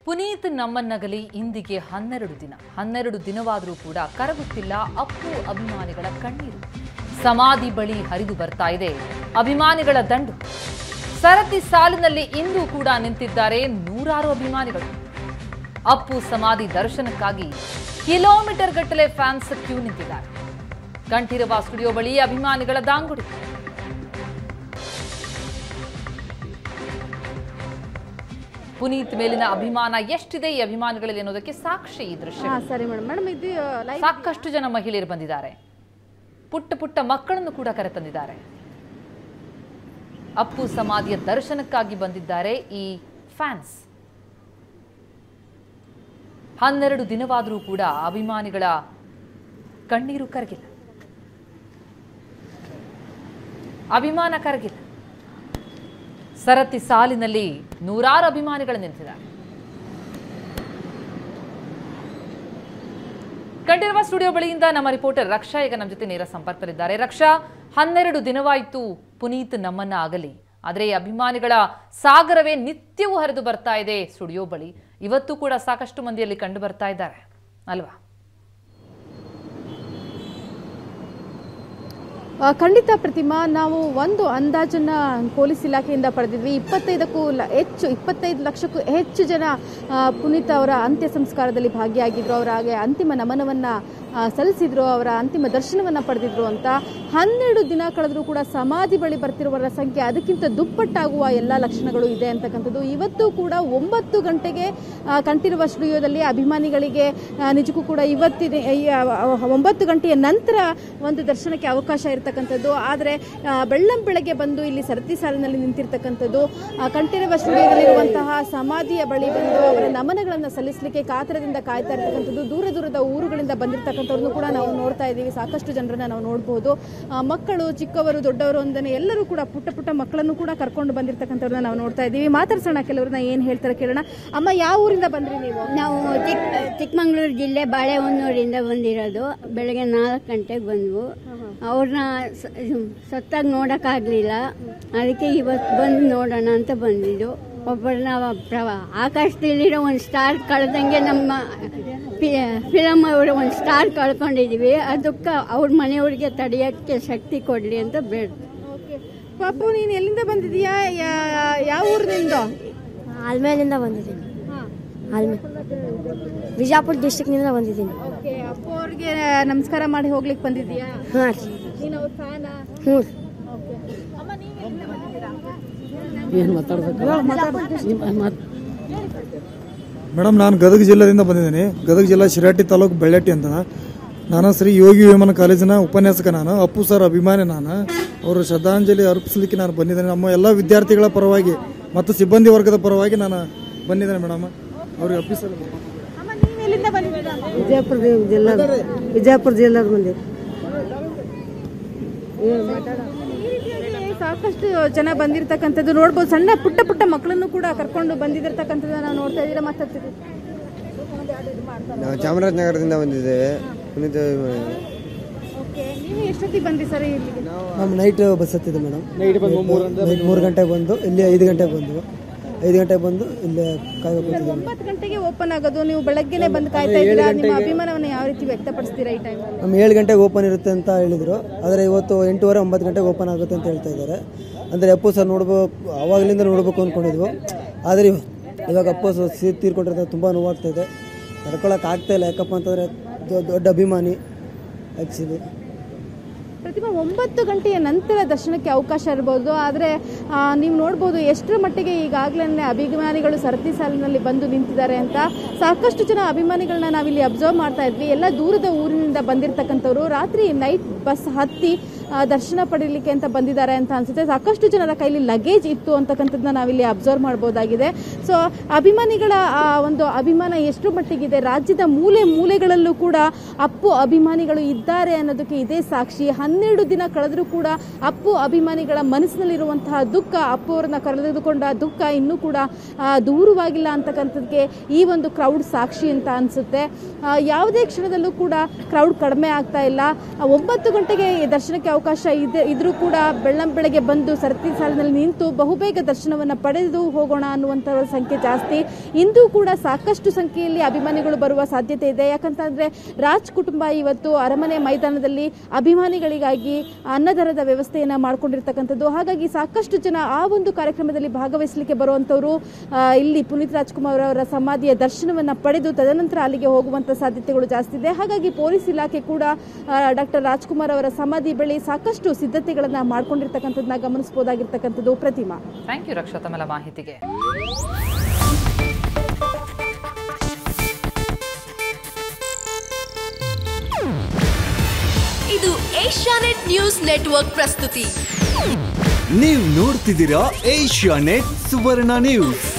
ಪುನೀತ್ ನಮ್ಮನ್ನಗಲಿ ಇಂದಿಗೆ ಹನ್ನೆರಡು ದಿನ ಹನ್ನೆರಡು ದಿನವಾದರೂ ಕೂಡ ಕರಗುತ್ತಿಲ್ಲ ಅಪ್ಪು ಅಭಿಮಾನಿಗಳ ಕಣ್ಣೀರು ಸಮಾಧಿ ಬಳಿ ಹರಿದು ಬರ್ತಾ ಇದೆ ಅಭಿಮಾನಿಗಳ ದಂಡು ಸರತಿ ಸಾಲಿನಲ್ಲಿ ಇಂದು ಕೂಡ ನಿಂತಿದ್ದಾರೆ ನೂರಾರು ಅಭಿಮಾನಿಗಳು ಅಪ್ಪು ಸಮಾಧಿ ದರ್ಶನಕ್ಕಾಗಿ ಕಿಲೋಮೀಟರ್ ಗಟ್ಟಲೆ ಫ್ಯಾನ್ಸ್ ಕ್ಯೂ ನಿಂತಿದ್ದಾರೆ ಕಂಠೀರವ ಸ್ಟುಡಿಯೋ ಬಳಿ ಅಭಿಮಾನಿಗಳ ದಾಂಗುಡಿ ಪುನೀತ್ ಮೇಲಿನ ಅಭಿಮಾನ ಎಷ್ಟಿದೆ ಈ ಅಭಿಮಾನಿಗಳಲ್ಲಿ ಅನ್ನೋದಕ್ಕೆ ಸಾಕ್ಷಿ ಈ ದೃಶ್ಯ ಹಾ ಸರಿ ಮೇಡಮ್ ಮೇಡಮ್ ಇದು ಲೈವ್ ಸಾಕಷ್ಟು ಜನ ಮಹಿಳೆಯರು ಬಂದಿದ್ದಾರೆ ಪುಟ್ಟ ಪುಟ್ಟ ಮಕ್ಕಳನ್ನು ಕೂಡ ಕರೆತಂದಿದ್ದಾರೆ ಅಪ್ಪು ಸಮಾಧಿಯ ದರ್ಶನಕ್ಕಾಗಿ ಬಂದಿದ್ದಾರೆ ಈ ಫ್ಯಾನ್ಸ್ ಹನ್ನೆರಡು ದಿನವಾದರೂ ಕೂಡ ಅಭಿಮಾನಿಗಳ ಕಣ್ಣೀರು ಕರಗಿಲ್ಲ ಅಭಿಮಾನ ಕರಗಿಲ್ಲ ಸರತಿ ಸಾಲಿನಲ್ಲಿ ನೂರಾರು ಅಭಿಮಾನಿಗಳು ನಿಂತಿದ್ದಾರೆ ಕಂಠೀರವ ಸ್ಟುಡಿಯೋ ಬಳಿಯಿಂದ ನಮ್ಮ ರಿಪೋರ್ಟರ್ ರಕ್ಷಾ ಈಗ ನಮ್ಮ ಜೊತೆ ನೇರ ಸಂಪರ್ಕದಲ್ಲಿದ್ದಾರೆ ರಕ್ಷಾ ಹನ್ನೆರಡು ದಿನವಾಯಿತು ಪುನೀತ್ ನಮ್ಮನ್ನ ಆಗಲಿ ಆದರೆ ಈ ಅಭಿಮಾನಿಗಳ ಸಾಗರವೇ ನಿತ್ಯವೂ ಹರಿದು ಬರ್ತಾ ಇದೆ ಸ್ಟುಡಿಯೋ ಬಳಿ ಇವತ್ತು ಕೂಡ ಸಾಕಷ್ಟು ಮಂದಿಯಲ್ಲಿ ಕಂಡು ಬರ್ತಾ ಇದ್ದಾರೆ ಅಲ್ವಾ ಆ, ಖಂಡಿತ ಪ್ರತಿಮಾ ನಾವು ಒಂದು ಅಂದಾಜನ್ನ ಪೊಲೀಸ್ ಇಲಾಖೆಯಿಂದ ಪಡೆದಿದ್ವಿ ಇಪ್ಪತ್ತೈದಕ್ಕೂ ಲ- ಹೆಚ್ಚು ಇಪ್ಪತ್ತೈದು ಲಕ್ಷಕ್ಕೂ ಹೆಚ್ಚು ಜನ ಆ, ಪುನೀತ್ ಅವರ ಅಂತ್ಯ ಸಂಸ್ಕಾರದಲ್ಲಿ ಭಾಗಿಯಾಗಿದ್ರು ಅವರ ಹಾಗೆ ಅಂತಿಮ ನಮನವನ್ನ ಆ, ಸಲ್ಲಿಸಿದ್ರು ಅವರ ಅಂತಿಮ ದರ್ಶನವನ್ನ ಪಡೆದಿದ್ರು ಅಂತ ಹನ್ನೆರಡು ದಿನ ಕಳೆದರೂ ಕೂಡ ಸಮಾಧಿ ಬಳಿ ಬರ್ತಿರುವವರ ಸಂಖ್ಯೆ ಅದಕ್ಕಿಂತ ದುಪ್ಪಟ್ಟಾಗುವ ಎಲ್ಲ ಲಕ್ಷಣಗಳು ಇದೆ ಅಂತಕ್ಕಂಥದ್ದು ಇವತ್ತು ಕೂಡ ಒಂಬತ್ತು ಗಂಟೆಗೆ ಆ, ಕಂಠೀರವ ಸ್ಟುಡಿಯೋದಲ್ಲಿ ಅಭಿಮಾನಿಗಳಿಗೆ ಆ, ನಿಜಕ್ಕೂ ಕೂಡ ಇವತ್ತಿನ ಈ, ಆ, ಆ, ಒಂಬತ್ತು ಗಂಟೆಯ ನಂತರ ಒಂದು ದರ್ಶನಕ್ಕೆ ಅವಕಾಶ ಇರತಕ್ಕಂಥದ್ದು ಆದರೆ ಬೆಳ್ಳಂ ಬೆಳಗ್ಗೆ ಬಂದು ಇಲ್ಲಿ ಸರತಿ ಸಾಲಿನಲ್ಲಿ ನಿಂತಿರ್ತಕ್ಕಂಥದ್ದು ಆ, ಕಂಠೀರವ ಸ್ಟುಡಿಯೋದಲ್ಲಿರುವಂತಹ ಸಮಾಧಿಯ ಬಳಿ ಬಂದು ಅವರ ನಮನಗಳನ್ನು ಸಲ್ಲಿಸಲಿಕ್ಕೆ ಕಾತರದಿಂದ ಕಾಯ್ತಾ ಇರ್ತಕ್ಕಂಥದ್ದು ದೂರ ದೂರದ ಊರುಗಳಿಂದ ಬಂದಿರತಕ್ಕಂಥವ್ರನ್ನು ಕೂಡ ನಾವು ನೋಡ್ತಾ ಇದ್ದೀವಿ ಸಾಕಷ್ಟು ಜನರನ್ನ ನಾವು ನೋಡಬಹುದು ಮಕ್ಕಳು ಚಿಕ್ಕವರು ದೊಡ್ಡವರು ಅಂದನೆ ಎಲ್ಲರೂ ಕೂಡ ಪುಟ್ಟ ಪುಟ್ಟ ಮಕ್ಕಳನ್ನು ಕೂಡ ಕರ್ಕೊಂಡು ಬಂದಿರತಕ್ಕಂಥವ್ರನ್ನ ನಾವು ನೋಡ್ತಾ ಇದ್ದೀವಿ ಮಾತಾಡ್ಸೋಣ ಕೆಲವ್ರನ್ನ ಏನು ಹೇಳ್ತಾರೆ ಕೇಳೋಣ ಅಮ್ಮ ಯಾವ ಊರಿಂದ ಬಂದ್ರಿ ನೀವು ನಾವು ಚಿಕ್ಕ ಚಿಕ್ಕಮಂಗ್ಳೂರು ಜಿಲ್ಲೆ ಬಾಳೆಹೊನ್ನೂರಿಂದ ಬಂದಿರೋದು ಬೆಳಗ್ಗೆ ನಾಲ್ಕು ಗಂಟೆಗೆ ಬಂದ್ವು ಅವ್ರನ್ನ ಸತ್ತಾಗಿ ನೋಡೋಕ್ಕಾಗಲಿಲ್ಲ ಅದಕ್ಕೆ ಇವತ್ತು ಬಂದು ನೋಡೋಣ ಅಂತ ಬಂದಿದ್ದು ಒಬ್ಬರನ್ನ ಪ್ರವ ಆಕಾಶದಲ್ಲಿರೋ ಒಂದು ಸ್ಟಾರ್ ಕಳೆದಂಗೆ ನಮ್ಮ ಫಿಲಮ್ ಅವರು ಒಂದು ಸ್ಟಾರ್ ಕಳ್ಕೊಂಡಿದ್ದೀವಿ ಅದಕ್ಕೆ ಅವ್ರ ಮನೆಯವ್ರಿಗೆ ತಡೆಯೋಕ್ಕೆ ಶಕ್ತಿ ಕೊಡಲಿ ಅಂತ ಬೇಡ ಪಾಪು ನೀನು ಎಲ್ಲಿಂದ ಬಂದಿದೀಯಾ ಯಾ- ಯಾವ ಊರಿನಿಂದ ಆಲ್ಮೇಲಿಂದ ಬಂದಿದ್ದೀನಿ ಆಲ್ಮೆ ವಿಜಾಪುರ ಡಿಸ್ಟಿಕ್ನಿಂದ ಬಂದಿದ್ದೀನಿ ಓಕೆ ಅಪ್ಪು ಅವ್ರಿಗೆ ನಮಸ್ಕಾರ ಮಾಡಿ ಹೋಗ್ಲಿಕ್ಕೆ ಬಂದಿದೀಯಾ ಹಾಂ ರೀ ನೀನು ಅವ್ರ ಫ್ಯಾನಾ ಹ್ಞೂ ಅಮ್ಮ ನೀವು ಎಲ್ಲಿಂದ ಬಂದಿದ್ದೀರಾ ಮೇಡಮ್ ನಾನು ಗದಗ ಜಿಲ್ಲೆಯಿಂದ ಬಂದಿದ್ದೀನಿ ಗದಗ ಜಿಲ್ಲಾ ಶಿರಾಟಿ ತಾಲೂಕು ಬೆಳ್ಳಟ್ಟಿ ಅಂತ ನಾನು ಶ್ರೀ ಯೋಗಿ ವೇಮನ ಕಾಲೇಜಿನ ಉಪನ್ಯಾಸಕ ನಾನು ಅಪ್ಪು ಸರ್ ಅಭಿಮಾನಿ ನಾನು ಅವರು ಶ್ರದ್ಧಾಂಜಲಿ ಅರ್ಪಿಸಲಿಕ್ಕೆ ನಾನು ಬಂದಿದ್ದೇನೆ ನಮ್ಮ ಎಲ್ಲ ವಿದ್ಯಾರ್ಥಿಗಳ ಪರವಾಗಿ ಮತ್ತು ಸಿಬ್ಬಂದಿ ವರ್ಗದ ಪರವಾಗಿ ನಾನು ಬಂದಿದ್ದೇನೆ ಮೇಡಮ್ ಅವ್ರಿಗೆ ಅರ್ಪಿಸಲು ಅಮ್ಮ ನೀವು ಎಲ್ಲಿಂದ ಬಂದಿದ್ದೀರಾ ವಿಜಯಪುರ ಜಿಲ್ಲಾ ವಿಜಯಪುರ ಜಿಲ್ಲಾದ ಬಂದಿದ್ದೀನಿ ಈ ರೀತಿಯಾಗಿ ಸಾಕಷ್ಟು ಜನ ಬಂದಿರತಕ್ಕಂಥದ್ದು ನೋಡ್ಬೋದು ಸಣ್ಣ ಪುಟ್ಟ ಪುಟ್ಟ ಮಕ್ಕಳನ್ನು ಕೂಡ ಕರ್ಕೊಂಡು ಬಂದಿರತಕ್ಕಂಥದ್ದು ನಾವು ನೋಡ್ತಾ ಇದ್ದೀರಾ ಮಾತಾಡ್ತಿದ್ದೀವಿ ನಾವು ಚಾಮರಾಜನಗರದಿಂದ ಬಂದಿದ್ದೇವೆ ಪುನೀತ ಓಕೆ ನೀವು ಎಷ್ಟೊತ್ತಿಗೆ ಬಂದ್ರಿ ಸರ್ ಇಲ್ಲಿಗೆ ನಮ್ಮ ನೈಟ್ ಬಸ್ ಹತ್ತಿದೆ ಮೇಡಮ್ ನೈಟ್ ಮೂರು ಗಂಟೆಗೆ ಬಂದು ಇಲ್ಲಿ ಐದು ಗಂಟೆಗೆ ಬಂದು ಐದು ಗಂಟೆಗೆ ಬಂದು ಇಲ್ಲಿ ಕಾಯ್ದು ಕೂತಿದ್ದೀವಿ ಒಂಬತ್ತು ಗಂಟೆಗೆ ಓಪನ್ ಆಗೋದು ನೀವು ಬೆಳಗ್ಗೆನೆ ಬಂದು ಕಾಯ್ತಾ ಇದ್ದೀರಾ ನಿಮ್ಮ ಅಭಿಮಾನವನ್ನು ಯಾವ ರೀತಿ ವ್ಯಕ್ತಪಡಿಸ್ತೀರಾ ಈ ಟೈಮಲ್ಲಿ ನಮ್ಮ ಏಳು ಗಂಟೆಗೆ ಓಪನ್ ಇರುತ್ತೆ ಅಂತ ಹೇಳಿದರು ಆದರೆ ಇವತ್ತು ಎಂಟೂವರೆ ಒಂಬತ್ತು ಗಂಟೆಗೆ ಓಪನ್ ಆಗುತ್ತೆ ಅಂತ ಹೇಳ್ತಾ ಇದ್ದಾರೆ ಅಂದರೆ ಅಪ್ಪು ಸರ್ ನೋಡ್ಬೇಕು ಆವಾಗಲಿಂದ ನೋಡಬೇಕು ಅಂದ್ಕೊಂಡಿದ್ವು ಆದರೆ ಇವ- ಇವಾಗ ಅಪ್ಪು ಸರ್ ಸಿ ತೀರ್ಕೊಂಡಿರೋದು ತುಂಬ ನೋವಾಗ್ತಾ ಇದೆ ತಡ್ಕೊಳಕ್ಕೆ ಆಗ್ತಾ ಇಲ್ಲ ಯಾಕಪ್ಪ ಅಂತಂದರೆ ದೊಡ್ಡ ಅಭಿಮಾನಿ ಆ್ಯಕ್ಚುಲಿ ಪ್ರತಿಮಾ ಒಂಬತ್ತು ಗಂಟೆಯ ನಂತರ ದರ್ಶನಕ್ಕೆ ಅವಕಾಶ ಇರ್ಬೋದು ಆದರೆ ನೀವು ನೋಡ್ಬೋದು ಎಷ್ಟರ ಮಟ್ಟಿಗೆ ಈಗಾಗಲೇ ಅಭಿಮಾನಿಗಳು ಸರತಿ ಸಾಲಿನಲ್ಲಿ ಬಂದು ನಿಂತಿದ್ದಾರೆ ಅಂತ ಸಾಕಷ್ಟು ಜನ ಅಭಿಮಾನಿಗಳನ್ನ ನಾವಿಲ್ಲಿ ಅಬ್ಸರ್ವ್ ಮಾಡ್ತಾ ಇದ್ವಿ ಎಲ್ಲ ದೂರದ ಊರಿನಿಂದ ಬಂದಿರತಕ್ಕಂಥವ್ರು ರಾತ್ರಿ ನೈಟ್ ಬಸ್ ಹತ್ತಿ ಆ, ದರ್ಶನ ಪಡೀಲಿಕ್ಕೆ ಅಂತ ಬಂದಿದ್ದಾರೆ ಅಂತ ಅನ್ಸುತ್ತೆ ಸಾಕಷ್ಟು ಜನರ ಕೈಲಿ ಲಗೇಜ್ ಇತ್ತು ಅಂತಕ್ಕಂಥದ್ದನ್ನ ನಾವಿಲ್ಲಿ ಅಬ್ಸರ್ವ್ ಮಾಡ್ಬೋದಾಗಿದೆ ಸೊ ಅಭಿಮಾನಿಗಳ ಆ ಒಂದು ಅಭಿಮಾನ ಎಷ್ಟು ಮಟ್ಟಿಗಿದೆ ರಾಜ್ಯದ ಮೂಲೆ ಮೂಲೆಗಳಲ್ಲೂ ಕೂಡ ಅಪ್ಪು ಅಭಿಮಾನಿಗಳು ಇದ್ದಾರೆ ಅನ್ನೋದಕ್ಕೆ ಇದೇ ಸಾಕ್ಷಿ ಹನ್ನೆರಡು ದಿನ ಕಳೆದರೂ ಕೂಡ ಅಪ್ಪು ಅಭಿಮಾನಿಗಳ ಮನಸ್ಸಿನಲ್ಲಿರುವಂತಹ ದುಃಖ ಅಪ್ಪು ಅವರನ್ನ ಕರೆದುಕೊಂಡ ದುಃಖ ಇನ್ನೂ ಕೂಡ ಆ, ದೂರವಾಗಿಲ್ಲ ಅಂತಕ್ಕಂಥದ್ದಕ್ಕೆ ಈ ಒಂದು ಕ್ರೌಡ್ ಸಾಕ್ಷಿ ಅಂತ ಅನಿಸುತ್ತೆ ಯಾವುದೇ ಕ್ಷಣದಲ್ಲೂ ಕೂಡ ಕ್ರೌಡ್ ಕಡಿಮೆ ಆಗ್ತಾ ಇಲ್ಲ ಆ, ಒಂಬತ್ತು ಗಂಟೆಗೆ ಈ ದರ್ಶನಕ್ಕೆ ಅವಕಾಶ ಇದೆ ಇದ್ರೂ ಕೂಡ ಬೆಳ್ಳಂ ಬೆಳಗ್ಗೆ ಬಂದು ಸರತಿ ಸಾಲಿನಲ್ಲಿ ನಿಂತು ಬಹುಬೇಗ ದರ್ಶನವನ್ನು ಪಡೆದು ಹೋಗೋಣ ಅನ್ನುವಂಥ ಸಂಖ್ಯೆ ಜಾಸ್ತಿ ಇಂದು ಕೂಡ ಸಾಕಷ್ಟು ಸಂಖ್ಯೆಯಲ್ಲಿ ಅಭಿಮಾನಿಗಳು ಬರುವ ಸಾಧ್ಯತೆ ಇದೆ ಯಾಕಂತಂದ್ರೆ ರಾಜ್ ಕುಟುಂಬ ಇವತ್ತು ಅರಮನೆ ಮೈದಾನದಲ್ಲಿ ಅಭಿಮಾನಿಗಳಿಗಾಗಿ ಅನ್ನದರದ ವ್ಯವಸ್ಥೆಯನ್ನ ಮಾಡ್ಕೊಂಡಿರ್ತಕ್ಕಂಥದ್ದು ಹಾಗಾಗಿ ಸಾಕಷ್ಟು ಜನ ಆ ಒಂದು ಕಾರ್ಯಕ್ರಮದಲ್ಲಿ ಭಾಗವಹಿಸಲಿಕ್ಕೆ ಬರುವಂತವರು ಆ, ಇಲ್ಲಿ ಪುನೀತ್ ರಾಜ್ಕುಮಾರ್ ಅವರ ಸಮಾಧಿಯ ದರ್ಶನವನ್ನ ಪಡೆದು ತದನಂತರ ಅಲ್ಲಿಗೆ ಹೋಗುವಂತ ಸಾಧ್ಯತೆಗಳು ಜಾಸ್ತಿ ಇದೆ ಹಾಗಾಗಿ ಪೊಲೀಸ್ ಇಲಾಖೆ ಕೂಡ ಡಾಕ್ಟರ್ ರಾಜ್ಕುಮಾರ್ ಅವರ ಸಮಾಧಿ ಬಳಿ ಸಾಕಷ್ಟು ಸಿದ್ಧತೆಗಳನ್ನ ಮಾಡ್ಕೊಂಡಿರ್ತಕ್ಕಂಥದ್ದನ್ನ ಗಮನಿಸಬಹುದಾಗಿರ್ತಕ್ಕಂಥದ್ದು ಪ್ರತಿಮಾ ಥ್ಯಾಂಕ್ ಯು ರಕ್ಷಾ ತಮ್ಮೆಲ್ಲ ಮಾಹಿತಿಗೆ ಇದು ಏಷ್ಯಾನೆಟ್ ನ್ಯೂಸ್ ನೆಟ್ವರ್ಕ್ ಪ್ರಸ್ತುತಿ ನೀವು ನೋಡ್ತಿದ್ದೀರಾ ಏಷ್ಯಾ ನೆಟ್ ಸುವರ್ಣ ನ್ಯೂಸ್